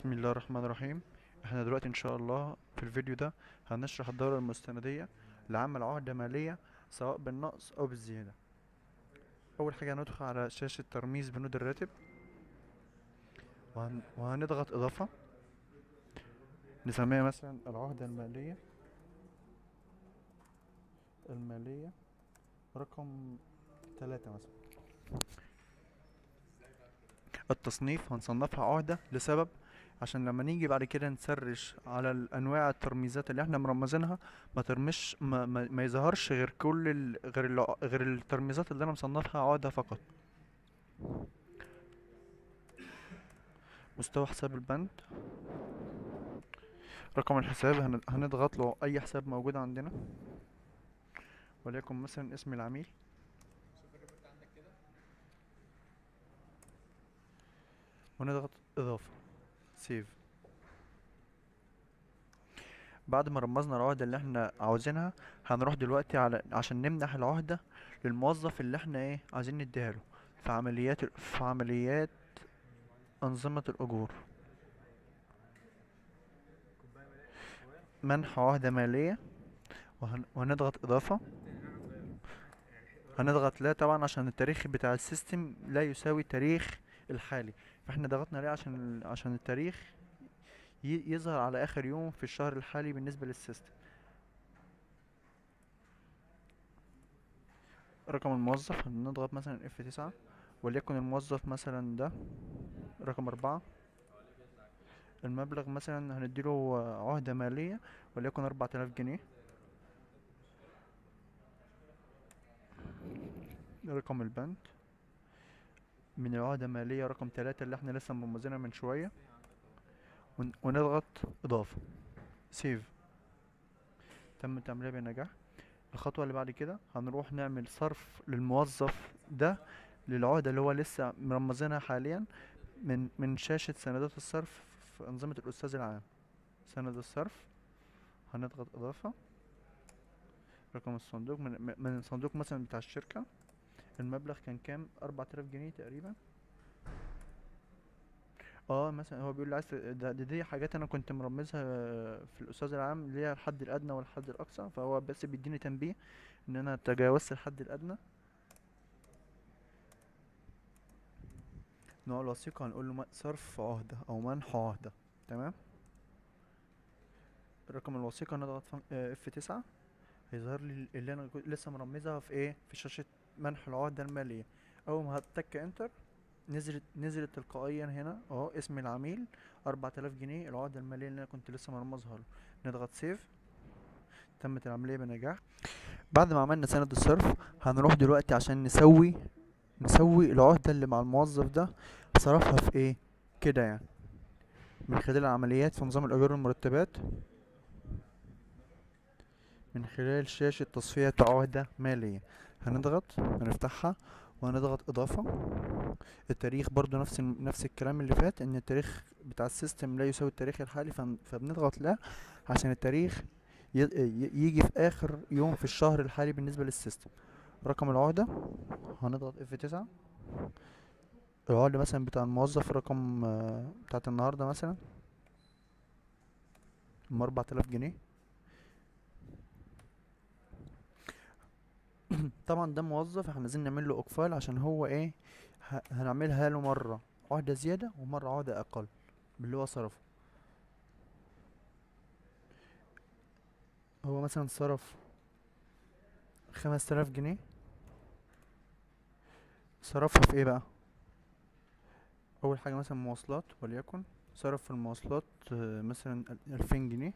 بسم الله الرحمن الرحيم احنا دلوقتي ان شاء الله في الفيديو ده هنشرح الدورة المستندية لعمل عقدة مالية سواء بالنقص او بالزيادة اول حاجة هندخل على شاشة ترميز بنود الراتب وهن... وهنضغط اضافة نسميها مثلا العهدة المالية المالية رقم ثلاثة مثلا التصنيف هنصنفها عهدة لسبب عشان لما نيجي بعد كده نسرش على الانواع الترميزات اللي احنا مرمزينها ما ترمش ما, ما, ما يظهرش غير كل ال... غير ال... غير الترميزات اللي انا مصنفها عقدة فقط مستوى حساب البند رقم الحساب هن... هنضغط له اي حساب موجود عندنا وليكن مثلا اسم العميل ونضغط اضافة سيف بعد ما رمزنا العهدة اللي احنا عاوزينها هنروح دلوقتي على عشان نمنح العهدة للموظف اللي احنا ايه عايزين نديها له في عمليات في عمليات أنظمة الأجور منح عهدة مالية وهن... وهنضغط إضافة هنضغط لا طبعا عشان التاريخ بتاع السيستم لا يساوي التاريخ الحالي فاحنا ضغطنا عليه عشان عشان التاريخ ي- يظهر على اخر يوم في الشهر الحالي بالنسبة للسيستم رقم الموظف هنضغط مثلا اف تسعة وليكن الموظف مثلا ده رقم أربعة المبلغ مثلا هنديله عهدة مالية وليكن أربعة آلاف جنيه رقم البند من العقدة المالية رقم تلاتة اللي احنا لسه مرمزينها من شوية ون- ونضغط إضافة سيف تم تعميلها بنجاح الخطوة اللي بعد كده هنروح نعمل صرف للموظف ده للعقدة اللي هو لسه مرمزينها حاليا من من شاشة سندات الصرف في أنظمة الأستاذ العام سند الصرف هنضغط إضافة رقم الصندوق من من- من الصندوق مثلا بتاع الشركة المبلغ كان كام أربعة آلاف جنيه تقريبا اه مثلا هو بيقول لي عايز ت- ده دي, دي حاجات انا كنت مرمزها في الاستاذ العام اللي هي الحد الادنى والحد الاقصى فهو بس بيديني تنبيه ان انا تجاوزت الحد الادنى نوع الوثيقة هنقول له م- صرف عهدة او منح عهدة تمام رقم الوثيقة نضغط اف تسعة هيظهر لي اللي انا كنت لسه مرمزها في ايه في شاشة منح العهدة المالية اول ما هتك انتر نزلت نزلت تلقائيا هنا اهو اسم العميل 4000 جنيه العقدة المالية اللي انا كنت لسه مرمزها له نضغط سيف تمت العملية بنجاح بعد ما عملنا سند الصرف هنروح دلوقتي عشان نسوي نسوي العهدة اللي مع الموظف ده صرفها في ايه كده يعني من خلال العمليات في نظام الأجور والمرتبات من خلال شاشة تصفية عهدة مالية هنضغط هنفتحها وهنضغط إضافة التاريخ برضو نفس ال- نفس الكلام اللي فات ان التاريخ بتاع السيستم لا يساوي التاريخ الحالي فن- فبنضغط لا عشان التاريخ ي- ي- يجي في اخر يوم في الشهر الحالي بالنسبة للسيستم رقم العقدة هنضغط اف تسعة العقدة مثلا بتاع الموظف رقم آه، بتاعت النهاردة مثلا ام اربعة آلاف جنيه طبعا ده موظف احنا عايزين نعمل له اقفال عشان هو ايه ه- هنعملها له مرة عهدة زيادة ومرة عهدة أقل باللي هو صرفه هو مثلا صرف خمس تلاف جنيه صرفها في ايه بقى أول حاجة مثلا مواصلات وليكن صرف في المواصلات آه، مثلا ال- ألفين جنيه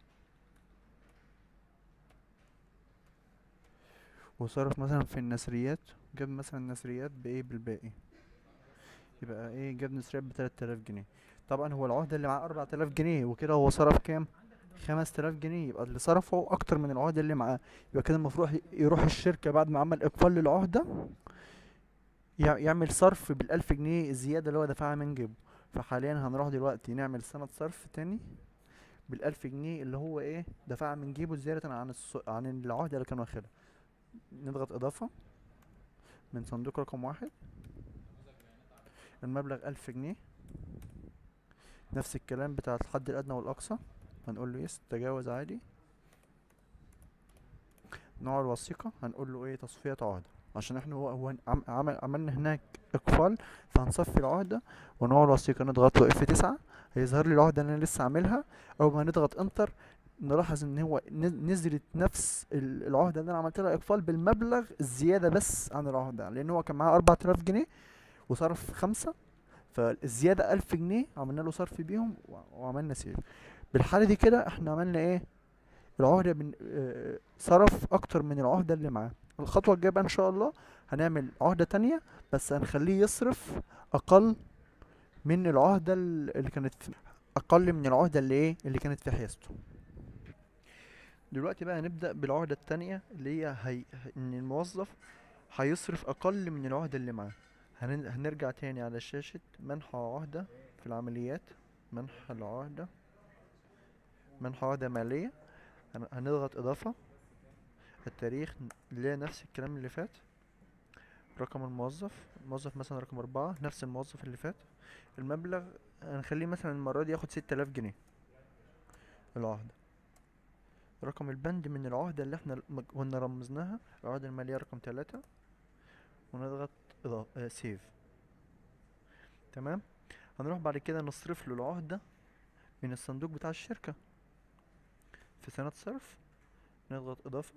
وصرف مثلا في النثريات جاب مثلا النثريات بإيه بالباقي يبقى ايه جاب نسريات بتلات آلاف جنيه طبعا هو العهدة اللي معاه أربعة آلاف جنيه وكده هو صرف كام خمس تلاف جنيه يبقى اللي صرفه أكتر من العهدة اللي معاه يبقى كده المفروض ي- يروح الشركة بعد ما عمل إقفال للعهدة يع- يعمل صرف بالألف جنيه الزيادة اللي هو دفعها من جيبه فحاليا هنروح دلوقتي نعمل سند صرف تاني بالألف جنيه اللي هو ايه دفعها من جيبه زيادة عن الص... عن العهدة اللي كان واخدها نضغط إضافة من صندوق رقم واحد المبلغ ألف جنيه نفس الكلام بتاع الحد الادنى والاقصى هنقول له يس تجاوز عادي نوع الوثيقة هنقول له ايه تصفية عهدة عشان احنا هو, هو عم عمل عملنا هناك اقفال فهنصفي العهدة ونوع الوثيقة نضغط له اف تسعة هيظهر لي العهدة اللي انا لسه عاملها اول ما نضغط انتر نلاحظ ان هو نز- نزلت نفس ال- العهدة اللي انا عملت لها اقفال بالمبلغ الزيادة بس عن العهدة لان هو كان معاه 4000 جنيه وصرف خمسة فالزيادة ألف جنيه عملنا له صرف بيهم و- وعملنا سيف بالحالة دي كده احنا عملنا ايه العهدة بن... آه، صرف أكتر من العهدة اللي معاه الخطوة الجاية بقى إن شاء الله هنعمل عهدة تانية بس هنخليه يصرف أقل من العهدة ال- اللي كانت في... أقل من العهدة اللي إيه اللي كانت في حيازته دلوقتي بقى هنبدأ بالعهدة التانية اللي هي هي... إن الموظف هيصرف أقل من العهدة اللي معاه هن... هنرجع تاني على شاشة منح عهدة في العمليات منح العهدة منح عهدة مالية هن- هنضغط إضافة التاريخ نلاقي نفس الكلام اللي فات رقم الموظف الموظف مثلا رقم أربعة نفس الموظف اللي فات المبلغ هنخليه مثلا المرة دي ياخد ستة آلاف جنيه العهدة رقم البند من العهدة اللي احنا م- كنا رمزناها العهدة المالية رقم تلاتة ونضغط إضافة سيف تمام هنروح بعد كده نصرف له العهدة من الصندوق بتاع الشركة في سنة صرف نضغط إضافة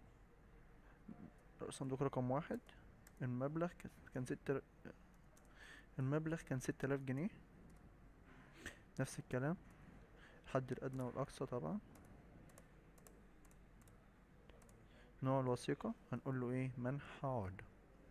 صندوق رقم واحد المبلغ كان- كان ستة المبلغ كان ستة آلاف جنيه نفس الكلام الحد الأدنى والأقصى طبعا نوع الوثيقة هنقول له ايه منح عهدة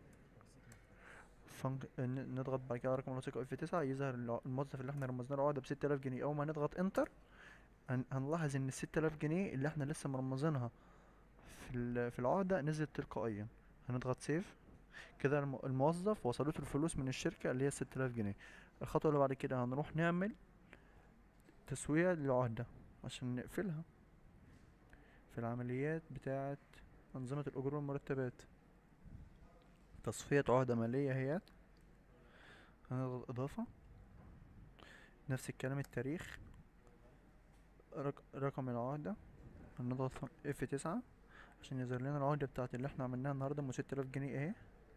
فنج... ن- نضغط بعد كده على رقم الوثيقة اف تسعة يظهر الع- الموظف اللي احنا رمزنا له عقدة بستة آلاف جنيه أول ما نضغط انتر هن... هنلاحظ ان الستة آلاف جنيه اللي احنا لسه مرمزينها في ال... في العقدة نزلت تلقائيا هنضغط سيف كده الم... الموظف وصلته الفلوس من الشركة اللي هي ستة آلاف جنيه الخطوة اللي بعد كده هنروح نعمل تسوية للعهدة عشان نقفلها في العمليات بتاعة أنظمة الأجور والمرتبات تصفية عهدة مالية هي هنضغط إضافة نفس الكلام التاريخ رق... رقم العهدة هنضغط اف تسعة عشان يظهر لنا العهدة بتاعت اللي احنا عملناها النهاردة ام ستة آلاف جنيه اهي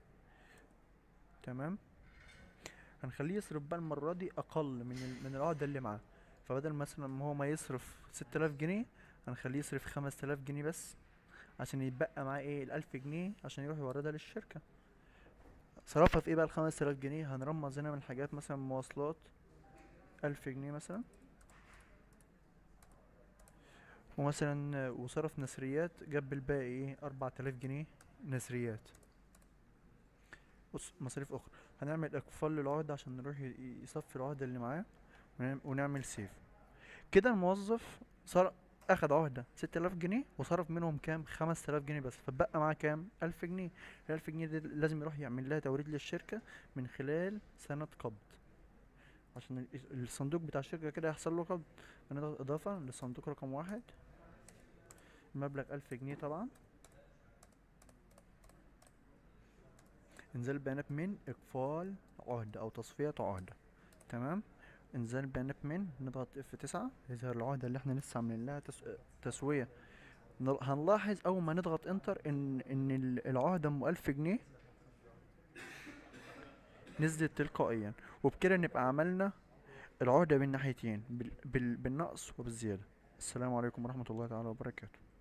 تمام هنخليه يصرف بقى المرة دي أقل من ال... من العهدة اللي معاه فبدل مثلا ما هو ما يصرف ستة آلاف جنيه هنخليه يصرف خمسة آلاف جنيه بس عشان يتبقى معاه ايه الألف جنيه عشان يروح يوردها للشركة صرفها في ايه بقى الخمس آلاف جنيه هنرمز هنا من الحاجات مثلا مواصلات ألف جنيه مثلا ومثلا وصرف نسريات جاب الباقي ايه أربعة آلاف جنيه نسريات بص مصاريف أخرى هنعمل إقفال للعهدة عشان نروح ي- ي- يصفي العهدة اللي معاه ونعم- ونعمل سيف كده الموظف صار أخد عهدة ستة آلاف جنيه وصرف منهم كام خمس آلاف جنيه بس فبقى معاه كام ألف جنيه الألف جنيه دي لازم يروح يعمل لها توريد للشركة من خلال سنة قبض عشان ال- الصندوق بتاع الشركة كده يحصل له قبض هنضغط إضافة للصندوق رقم واحد المبلغ ألف جنيه طبعا انزال بيانات من إقفال عهدة أو تصفية عهدة تمام انزال بيانات من نضغط اف تسعة يظهر العهدة اللي احنا لسه عاملين لها تس... تسوية نل- هنلاحظ أول ما نضغط انتر إن إن ال- العهدة أم ألف جنيه نزلت تلقائيا وبكده نبقى عملنا العهدة بالناحيتين بال... بال... بالنقص وبالزيادة السلام عليكم ورحمة الله تعالى وبركاته